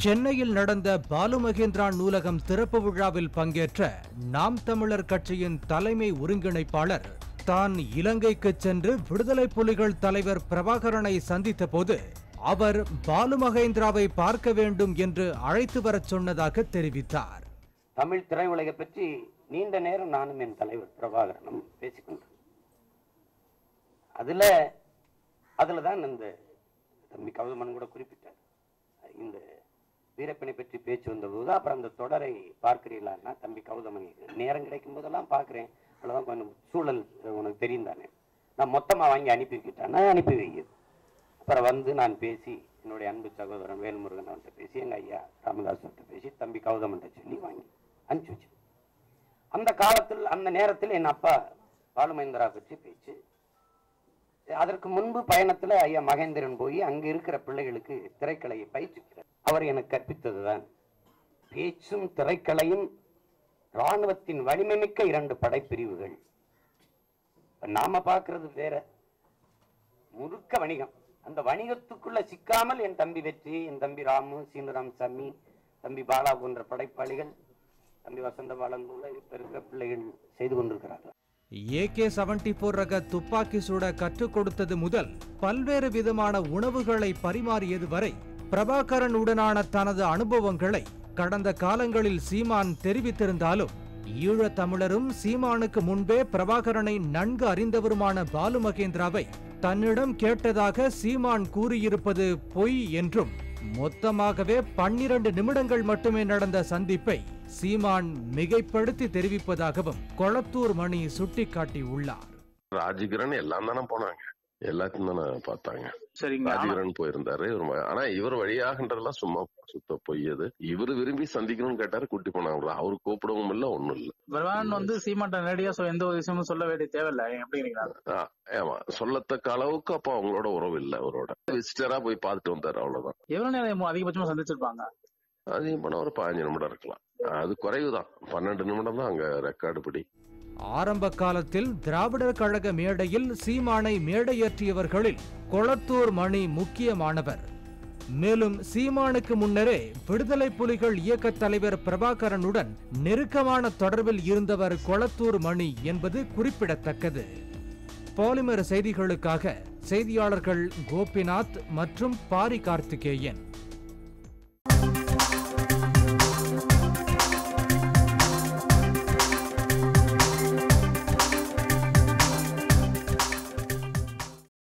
சென்னையில் நடந்த பாலு மகேந்திரா நூலகம் திறப்பு விழாவில் பங்கேற்ற நாம் தமிழர் கட்சியின் தலைமை ஒருங்கிணைப்பாளர் தான் இலங்கைக்கு சென்று விடுதலை புலிகள் தலைவர் பிரபாகரனை சந்தித்த போது அவர் பாலு மகேந்திராவை பார்க்க வேண்டும் என்று அழைத்து வரச் சொன்னதாக தெரிவித்தார் தமிழ் திரையுலகை பற்றி நீண்ட நேரம் நானும் என் தலைவர் பிரபாகரனும் பேசிக்கொண்டோம் அதுல அதுல தான் இந்த தம்பி கௌதமன் கூட குறிப்பிட்டார் இந்த வீரப்பனை பற்றி பேச்சு வந்தபோது அப்புறம் அந்த தொடரை பார்க்கிறீங்களான்னா தம்பி கௌதமன் நேரம் கிடைக்கும் போதெல்லாம் பார்க்கிறேன் அவ்வளவுதான் கொஞ்சம் சூழல் உனக்கு தெரியும் தானே நான் மொத்தமா வாங்கி அனுப்பி வைக்கிட்டேன்னா அனுப்பி வைக்குது அப்புறம் வந்து நான் பேசி என்னுடைய அன்பு சகோதரன் வேல்முருகன் அவன்கிட்ட பேசி எங்க ஐயா ராமதாஸ் அவர்கிட்ட பேசி தம்பி கௌதமன்ட்ட சொல்லி வாங்கி அனுப்பிச்சு வச்சேன் அந்த காலத்தில் அந்த நேரத்தில் என் அப்பா பாலுமேந்திரா பற்றி பேச்சு அதற்கு முன்பு பயணத்துல ஐயா மகேந்திரன் போய் அங்க இருக்கிற பிள்ளைகளுக்கு திரைக்கலையை பயிற்றுக்கிறார் அவர் எனக்கு கற்பித்ததுதான் பேச்சும் திரைக்கலையும் ராணுவத்தின் வலிமைமிக்க இரண்டு படைப்பிரிவுகள் இப்ப நாம பார்க்கிறது வேற முழுக்க வணிகம் அந்த வணிகத்துக்குள்ள சிக்காமல் என் தம்பி வெற்றி என் தம்பி ராமு சீனராம் சாமி தம்பி பாலா போன்ற படைப்பாளிகள் தம்பி வசந்த பாலன் போல இப்ப இருக்கிற பிள்ளைகள் செய்து கொண்டிருக்கிறார்கள் ஏகே செவன்டி போர் ரக துப்பாக்கி சுட கற்றுக் கொடுத்தது முதல் பல்வேறு விதமான உணவுகளை பரிமாறியது வரை பிரபாகரனுடனான தனது அனுபவங்களை கடந்த காலங்களில் சீமான் தெரிவித்திருந்தாலும் ஈழத் தமிழரும் சீமானுக்கு முன்பே பிரபாகரனை நன்கு அறிந்தவருமான பாலு மகேந்திராவை தன்னிடம் கேட்டதாக சீமான் கூறியிருப்பது பொய் என்றும் மொத்தமாகவே பன்னிரண்டு நிமிடங்கள் மட்டுமே நடந்த சந்திப்பை சீமான் மிகைப்படுத்தி தெரிவிப்பதாகவும் கொளத்தூர் மணி சுட்டிக்காட்டியுள்ளார் ராஜகிரண் எல்லாம் தானே போனாங்க எல்லாத்தையும் தானே பார்த்தாங்க சரிங்க ஆனா- ராஜகிரண் போயிருந்தாரு இவர் ம- ஆனா இவர் வழியாகன்றதெல்லாம் சும்மா சுத்த பொய்யது இவர் விரும்பி சந்திக்கணும்னு கேட்டாரு கூட்டி போனாங்க அவரு கூப்பிடவும் இல்ல ஒண்ணும் இல்ல பிரவான் வந்து சீமாட்ட நேரடியா சொ- எந்த ஒரு விஷயமும் சொல்ல வேண்டிய தேவையில்ல எப்படி நினைக்கிறாங்க ஆ, ஆமா சொல்லத்தக்க அளவுக்கு அப்ப அவங்களோட உறவு இல்ல அவரோட விசிட்டரா போய் பார்த்துட்டு வந்தாரு அவ்வளவுதான் எவ்வளவு நேரம் அதிகபட்சமா சந்திச்சிருப்பாங்க அதிகம் பண்ண ஒரு பதினஞ்சு நிமிடம் இருக்கலாம் அது குறைவுதான் பன்னெண்டு நிமிடம் தான் அங்க ரெக்கார்டு படி ஆரம்ப காலத்தில் திராவிடர் கழக மேடையில் சீமானை மேடையேற்றியவர்களில் கொளத்தூர் மணி முக்கியமானவர் மேலும் சீமானுக்கு முன்னரே விடுதலை புலிகள் இயக்கத் தலைவர் பிரபாகரனுடன் நெருக்கமான தொடர்பில் இருந்தவர் கொளத்தூர் மணி என்பது குறிப்பிடத்தக்கது பாலிமர் செய்திகளுக்காக செய்தியாளர்கள் கோபிநாத் மற்றும் பாரி கார்த்திகேயன்